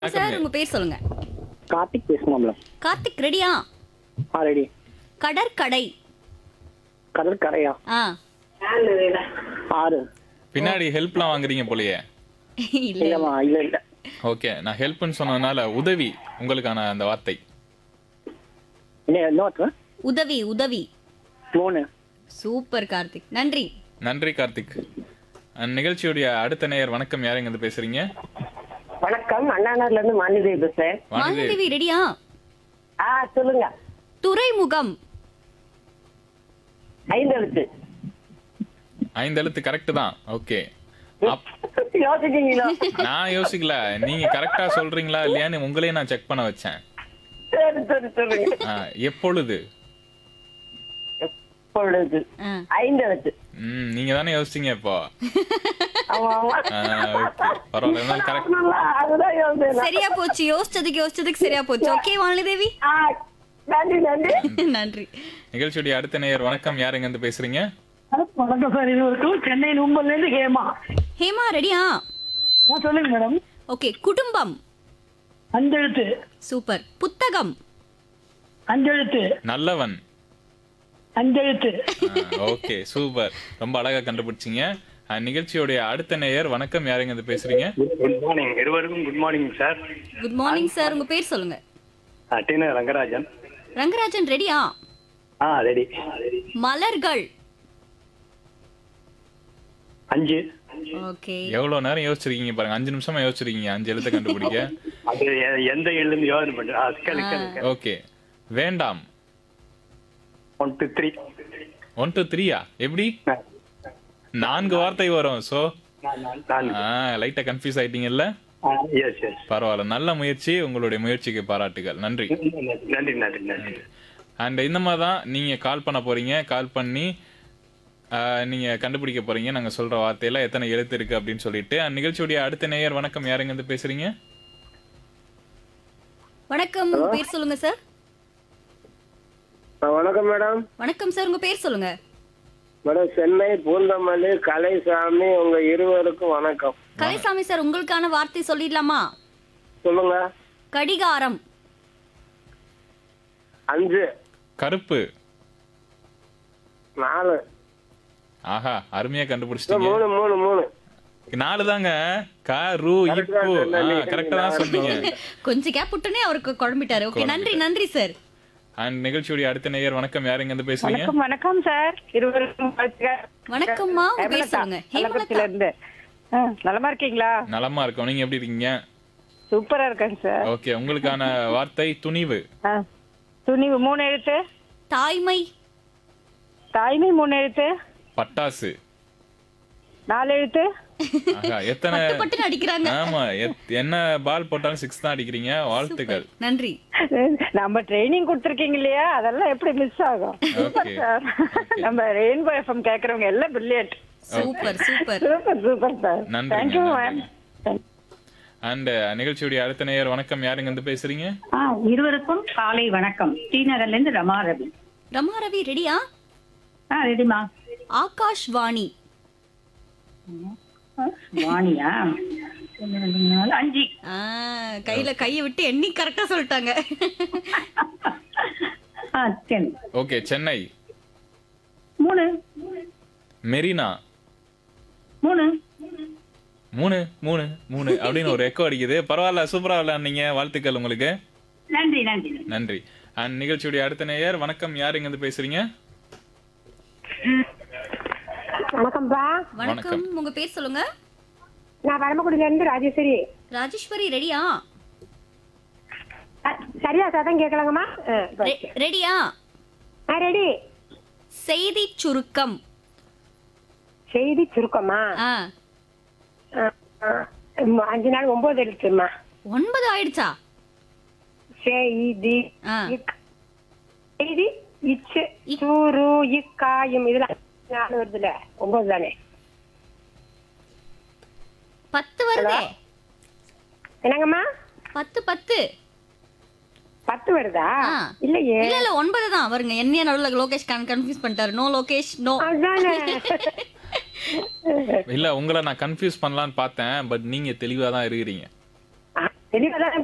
Sir உங்க பேர் சொல்லுங்க கார்த்திக் பேசுமாம்ல கார்த்திக் ரெடியா ஆ ரெடி கடற்கடை கடற்கரையா ஆ ஆறு பின்னாடி ஹெல்ப்லாம் வாங்குறீங்க போலயே இல்ல இல்லம்மா இல்ல இல்ல ஓகே நான் ஹெல்ப்னு சொன்னதுனால உதவி உங்களுக்கான அந்த வார்த்தை என்ன என்ன வார்த்தை உதவி உதவி மூணு சூப்பர் கார்த்திக் நன்றி நன்றி கார்த்திக் அஹ், நிகழ்ச்சியுடைய அடுத்த நேயர் வணக்கம் யார் இருந்து பேசுறீங்க வணக்கம் அண்ணாநகர்ல இருந்து மாநிதி பேசுறேன் வாணிதேவி மாலதேவி ரெடியா ஆ சொல்லுங்க துறைமுகம் ஐந்து எழுத்து ஐந்து எழுத்து கரெக்ட் தான் ஓகே யோசிச்சீங்களா நான் யோசிக்கல நீங்க கரெக்டா சொல்றீங்களா இல்லையான்னு உங்களையே நான் செக் பண்ண வச்சேன் சரி சரி சொல்லுங்க அஹ், எப்பொழுது எப்பொழுது ஆ. ஐந்து எழுத்து ம் நீங்க தானே யோசிச்சீங்க இப்போ ஆமா ஆமா அஹ், okay. பரவாயில்ல இருந்தாலும் கரெக்ட் நல்லா, அதுதான் யோசிச்சேன் சரியா போச்சு யோசிச்சதுக்கு யோசிச்சதுக்கு சரியா போச்சு ஓகே வாலிதேவி ஆ, நன்றி நன்றி நன்றி நிகழ்ச்சியுடைய அடுத்த நேயர் வணக்கம் யார் இருந்து பேசுறீங்க வணக்கம் சார் இது வரைக்கும் சென்னை நும்பல்ல இருந்து ஹேமா ஹேமா ரெடியா ஆ, சொல்லுங்க மேடம் ஓகே குடும்பம் அஞ்செழுத்து சூப்பர் புத்தகம் அஞ்செழுத்து நல்லவன் அஞ்செழுத்து ஓகே சூப்பர் ரொம்ப அழகா கண்டுபிடிச்சீங்க அஹ், நிகழ்ச்சியுடைய அடுத்த நேயர் வணக்கம் யாருங்க இருந்து பேசுறீங்க குட் மார்னிங் இருவருக்கும் good morning sir good morning sir உங்க பேர் சொல்லுங்க டின ரங்கராஜன் ரங்கராஜன் ரெடியா ஆ ரெடி மலர்கள் அஞ்சு ஓகே எவ்வளவு நேரம் யோசிச்சிருக்கீங்க பாருங்க அஞ்சு நிமிஷமா யோசிச்சிருக்கீங்க அஞ்சு எழுத்தை கண்டுபிடிக்க அது எ- எந்த எழுந்து யோசனை பண்றேன் ஓகே வேண்டாம் one two three one two த்ரீயா எப்படி நான்கு வார்த்தை வரும் சோ லைட்டா கன்ஃபியூஸ் ஆயிட்டீங்கல்ல எஸ் எஸ் பரவாயில்ல நல்ல முயற்சி உங்களுடைய முயற்சிக்கு பாராட்டுகள் நன்றி நன்றி நன்றி நன்றி அண்ட் இந்த மாதிரி தான் நீங்க கால் பண்ண போறீங்க கால் பண்ணி ஆஹ், நீங்க கண்டுபிடிக்க போறீங்க நாங்க சொல்ற வார்த்தையில எத்தனை எழுத்து இருக்கு அப்படின்னு சொல்லிட்டு அண்ட் நிகழ்ச்சியுடைய அடுத்த நேயர் வணக்கம் யாருங்க இருந்து பேசுறீங்க வணக்கம் உங்க பேர் சொல்லுங்க சார் வணக்கம் மேடம் வணக்கம் சார் உங்க பேர் சொல்லுங்க மேடம் சென்னை பூந்தமல்லி கலைசாமி உங்க இருவருக்கும் வணக்கம் கலைசாமி சார் உங்களுக்கான வார்த்தை சொல்லிடலாமா சொல்லுங்க கடிகாரம் அஞ்சு கருப்பு நாலு ஆஹா அருமையா கண்டுபிடிச்சிட்டீங்க மூணு மூணு மூணு நாலு தாங்க க ரு இப்பு கரெக்டா தான் சொன்னீங்க கொஞ்சம் கேப் விட்டுனே அவருக்கு குழம்பிட்டாரு ஓகே நன்றி நன்றி சார் அண்ட் நிகழ்ச்சியுடைய அடுத்த நேயர் வணக்கம் யாருங்க இருந்து பேசுறீங்க வணக்கம் வணக்கம் சார் இருவருக்கும் வாழ்த்துக்கள். வணக்கம்மா உங்க பேர் ஹேமலதா, சொல்லுங்க கள்ளக்குறிச்சியில ஹேமலதா இருந்து ஆ, நலமா இருக்கீங்களா நலமா இருக்கோம் நீங்க எப்படி இருக்கீங்க சூப்பரா இருக்கேங்க சார் ஓகே உங்களுக்கான வார்த்தை துணிவு ஆ, துணிவு மூணு எழுத்து தாய்மை தாய்மை மூணு எழுத்து பட்டாசு நாலு எழுத்து ஆஹா எத்தனை பட்டு பட்டுன்னு அடிக்கிறாங்க ஆமா எத்- என்ன பால் போட்டாலும் சிக்ஸ் தான் அடிக்கிறீங்க வாழ்த்துக்கள் நன்றி நம்ம ட்ரைனிங் கொடுத்துருக்கீங்க இல்லையா அதெல்லாம் எப்படி மிஸ் ஆகும் ஓகே சார் நம்ம ரெயின்போ எஃப்எம் கேக்குறவங்க எல்லாம் brilliant super super super super sir நன்றிங்க, தேங்க்யூ நன்றி. மேம் அண்ட் நிகழ்ச்சியுடைய அடுத்த நேயர் வணக்கம் யாருங்க இருந்து பேசுறீங்க ஆ இருவருக்கும் காலை வணக்கம் டி நகர்ல இருந்து ரமா ரவி ரமா ரவி ரெடியா ஆ ரெடிமா ஆகாஷ் வாணி வாணியா ஒண்ணு, ரெண்டு, மூணு, நாலு, அஞ்சு ஆ, கையில கையை விட்டு எண்ணி கரெக்டா சொல்லிட்டாங்க ஆ சரி ஓகே சென்னை மூணு மெரினா மூணு மூணு மூணு மூணு அப்படின்னு ஒரு எக்கோ அடிக்குது பரவாயில்ல சூப்பரா விளையாடுனீங்க வாழ்த்துக்கள் உங்களுக்கு நன்றி நன்றி நன்றி அண்ட் நிகழ்ச்சியுடைய அடுத்த நேயர் வணக்கம் யாருங்க இருந்து பேசுறீங்க வணக்கம்ப்பா வணக்கம் உங்க பேர் சொல்லுங்க நான் பரமக்குடியில இருந்து ராஜேஸ்வரி ராஜேஸ்வரி ரெடியா சரியா சதம் கேட்கலாங்கம்மா ரெ- ரெடியா ரெடி செய்தி சுருக்கம் செய்தி சுருக்கமா ஆ ஆ, ஆ, ம், அஞ்சு நாள் ஒன்பது எழுத்துமா ஒன்பது ஆயிடுச்சா செய்தி ஆ இக். செய்தி இச்சு சூரு இக்காயும் இதெல்லாம் நாலு வருதுல ஒன்பது தானே பத்து வருதே என்னங்கம்மா பத்து பத்து பத்து வருதா ஆ. இல்லையே இல்ல இல்ல ஒன்பது தான் வருங்க என்ன நடுவுல லோகேஷ் கன்ஃபியூஸ் பண்ணிட்டாரு நோ லோகேஷ் நோ அதானே இல்ல உங்களை நான் கன்ஃபியூஸ் பண்ணலாம்னு பார்த்தேன் பட் நீங்க தெளிவா தான் இருக்கிறீங்க தெளிவாதான்